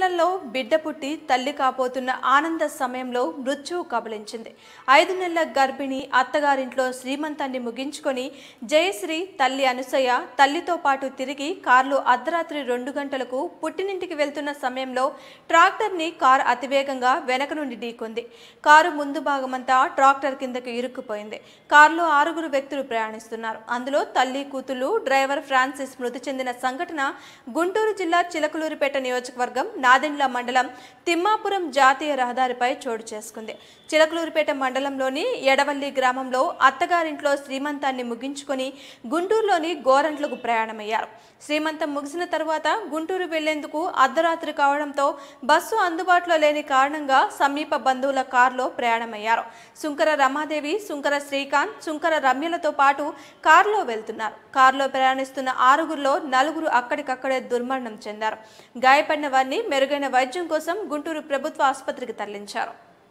నెలల్లో బిడ్డ పుట్టి తల్లి కాపోతున్న ఆనంద సమయంలో మృత్యువు కబలించింది ఐదు నెలల గర్భిణి అత్తగారింట్లో శ్రీమంతాన్ని ముగించుకొని జయశ్రీ తల్లి అనసూయ తల్లితో పాటు తిరిగి కారులో అర్ధరాత్రి రెండు గంటలకు పుట్టినింటికి వెళ్తున్న సమయంలో ట్రాక్టర్ని కారు అతివేగంగా వెనక నుండి ఢీకొంది కారు ముందు భాగమంతా ట్రాక్టర్ కిందకు ఇరుక్కుపోయింది కారులో ఆరుగురు వ్యక్తులు ప్రయాణిస్తున్నారు అందులో తల్లి కూతులు డ్రైవర్ ఫ్రాన్సిస్ మృతి చెందిన సంఘటన గుంటూరు జిల్లా చిలకలూరిపేట నియోజకవర్గం నాదెండ్ల మండలం తిమ్మాపురం జాతీయ రహదారిపై చోటు చేసుకుంది చిలకలూరిపేట మండలంలోని ఎడవల్లి గ్రామంలో అత్తగారింట్లో శ్రీమంతాన్ని ముగించుకొని గుంటూరులోని గోరంట్లకు ప్రయాణమయ్యారు శ్రీమంతం ముగిసిన తరువాత గుంటూరు వెళ్లేందుకు అర్ధరాత్రి కావడంతో బస్సు అందుబాటులో లేని కారణంగా సమీప బంధువుల కారులో ప్రయాణమయ్యారు సుంకర రమాదేవి సుంకర శ్రీకాంత్ సుంకర రమ్యలతో పాటు కారులో వెళ్తున్నారు కారులో ప్రయాణిస్తున్న ఆరుగురిలో నలుగురు అక్కడికక్కడే దుర్మరణం చెందారు గాయపడిన వారిని మెరుగైన వైద్యం కోసం గుంటూరు ప్రభుత్వ ఆసుపత్రికి తరలించారు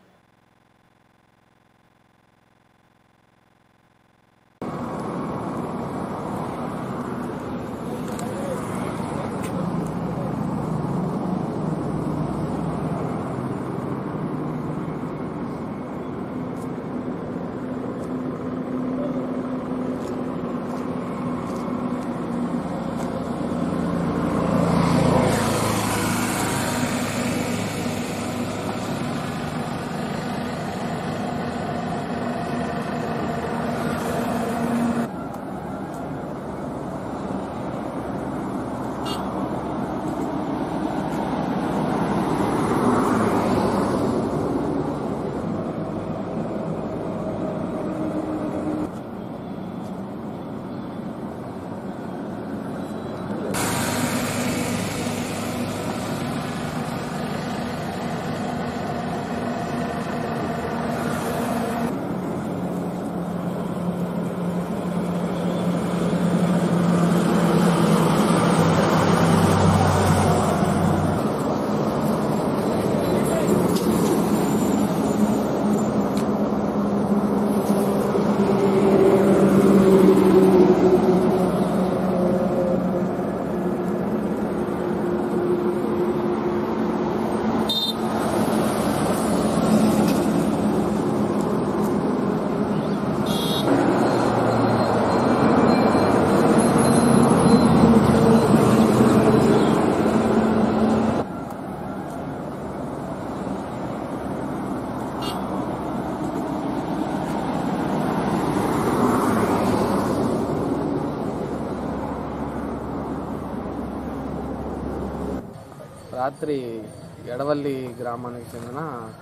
రాత్రి ఎడవల్లి గ్రామానికి చెందిన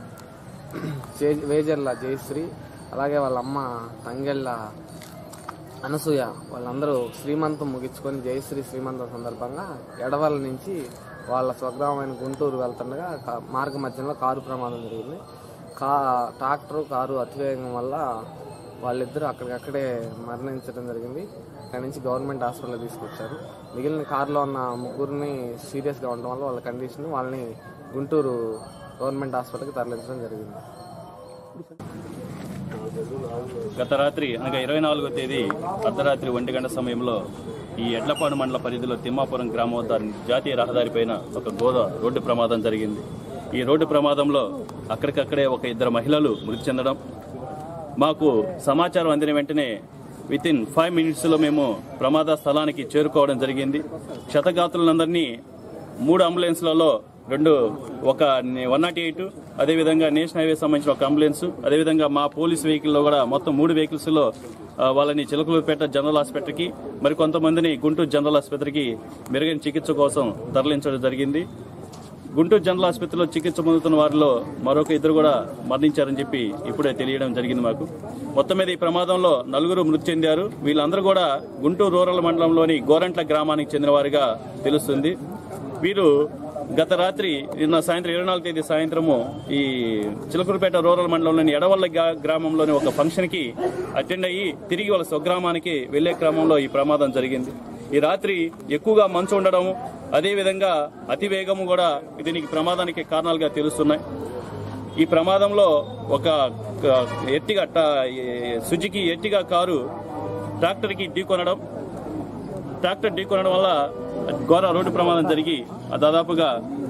జే- వేజర్ల జయశ్రీ అలాగే వాళ్ళ అమ్మ తంగెళ్ళ అనసూయ వాళ్ళందరూ శ్రీమంతం ముగించుకొని జయశ్రీ శ్రీమంతం సందర్భంగా ఎడవల్లి నుంచి వాళ్ళ స్వగ్రామమైన గుంటూరు వెళ్తుండగా కా- మార్గ మధ్యలో కారు ప్రమాదం జరిగింది కా ట్రాక్టర్ కారు అతివేగం వల్ల వాళ్ళిద్దరూ అక్కడికక్కడే మరణించడం జరిగింది అక్కడి నుంచి గవర్నమెంట్ హాస్పిటల్ తీసుకొచ్చారు మిగిలిన కారులో ఉన్న ముగ్గురిని సీరియస్గా ఉండడం వల్ల వాళ్ళ కండిషన్ వాళ్ళని గుంటూరు గవర్నమెంట్ హాస్పిటల్కి తరలించడం జరిగింది గత రాత్రి అనగా ఇరవై నాలుగో తేదీ అర్ధరాత్రి ఒంటి గంట సమయంలో ఈ ఎడ్లపాడు మండల పరిధిలో తిమ్మాపురం గ్రామం వద్ద జాతీయ రహదారిపైన ఒక గోద రోడ్డు ప్రమాదం జరిగింది ఈ రోడ్డు ప్రమాదంలో అక్కడికక్కడే ఒక ఇద్దరు మహిళలు మృతి చెందడం మాకు సమాచారం అందిన వెంటనే విత్ ఇన్ ఫైవ్ మినిట్స్లో మేము ప్రమాద స్థలానికి చేరుకోవడం జరిగింది క్షతగాతులందరినీ మూడు అంబులెన్స్లలో రెండు ఒక వన్ నాట్ ఎయిట్ అదేవిధంగా నేషనల్ హైవే సంబంధించిన ఒక అంబులెన్స్ అదేవిధంగా మా పోలీస్ వెహికల్లో కూడా మొత్తం మూడు వెహికల్స్లో ఆ, వాళ్ళని చిలకలూరుపేట జనరల్ హాస్పిటల్కి మరి కొంతమందిని గుంటూరు జనరల్ ఆసుపత్రికి మెరుగైన చికిత్స కోసం తరలించడం జరిగింది గుంటూరు జనరల్ ఆసుపత్రిలో చికిత్స పొందుతున్న వారిలో మరొక ఇద్దరు కూడా మరణించారని చెప్పి ఇప్పుడే తెలియడం జరిగింది మాకు మొత్తం మీద ఈ ప్రమాదంలో నలుగురు మృతి చెందారు వీళ్ళందరూ కూడా గుంటూరు రూరల్ మండలంలోని గోరంట్ల గ్రామానికి చెందిన వారిగా తెలుస్తుంది వీరు గత రాత్రి నిన్న సాయంత్రం ఇరవై నాలుగు తేదీ సాయంత్రము ఈ చిలకూరుపేట రూరల్ మండలంలోని ఎడవల్ల గా- గ్రామంలోని ఒక ఫంక్షన్ కి అటెండ్ అయ్యి తిరిగి వాళ్ళ స్వగ్రామానికి వెళ్లే క్రమంలో ఈ ప్రమాదం జరిగింది ఈ రాత్రి ఎక్కువగా మంచు ఉండడం అదేవిధంగా అతి వేగము కూడా దీనికి ప్రమాదానికి కారణాలుగా తెలుస్తున్నాయి ఈ ప్రమాదంలో ఒక క- ఎర్టిగా ట- ఈ సుజుకి ఎర్టిగా కారు ట్రాక్టర్కి ఢీకొనడం ట్రాక్టర్ ఢీకొనడం వల్ల ఘోర రోడ్డు ప్రమాదం జరిగి ఆ దాదాపుగా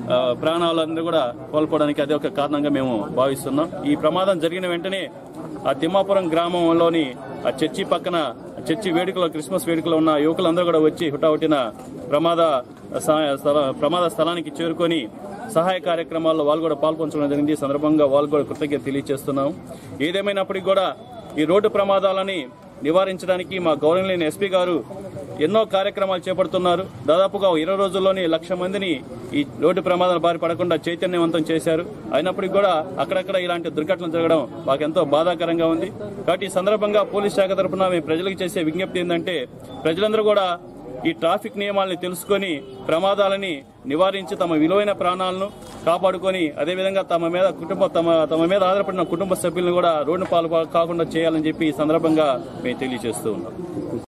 ఆ, ప్రాణాలందరూ కూడా కోల్పోవడానికి అదే ఒక కారణంగా మేము భావిస్తున్నాం ఈ ప్రమాదం జరిగిన వెంటనే ఆ తిమ్మాపురం గ్రామంలోని ఆ చర్చి పక్కన చర్చి వేడుకలో క్రిస్మస్ వేడుకలో ఉన్న యువకులందరూ కూడా వచ్చి హుటాహుటిన ప్రమాద సహాయ స్థల- ప్రమాద స్థలానికి చేరుకొని సహాయ కార్యక్రమాల్లో వాళ్ళు కూడా పాల్పంచడం జరిగింది ఈ సందర్భంగా వాళ్ళు కూడా కృతజ్ఞత తెలియజేస్తున్నాం ఏదేమైనప్పటికీ కూడా ఈ రోడ్డు ప్రమాదాలని నివారించడానికి మా గౌరవనీయ ఎస్పీ గారు ఎన్నో కార్యక్రమాలు చేపడుతున్నారు దాదాపుగా ఒక ఇరవై రోజుల్లోనే లక్ష మందిని ఈ రోడ్డు ప్రమాదాల బారి పడకుండా చైతన్యవంతం చేశారు అయినప్పటికీ కూడా అక్కడక్కడ ఇలాంటి దుర్ఘటనలు జరగడం మాకు ఎంతో బాధాకరంగా ఉంది కాబట్టి ఈ సందర్భంగా పోలీస్ శాఖ తరఫున మేము ప్రజలకు చేసే విజ్ఞప్తి ఏంటంటే ప్రజలందరూ కూడా ఈ ట్రాఫిక్ నియమాలని తెలుసుకొని ప్రమాదాలని నివారించి తమ విలువైన ప్రాణాలను కాపాడుకొని అదేవిధంగా తమ మీద కుటుంబ తమ తమ మీద ఆధారపడిన కుటుంబ సభ్యులను కూడా రోడ్డు పాలు కాకుండా చేయాలని చెప్పి ఈ సందర్భంగా మేము తెలియజేస్తూ ఉన్నాం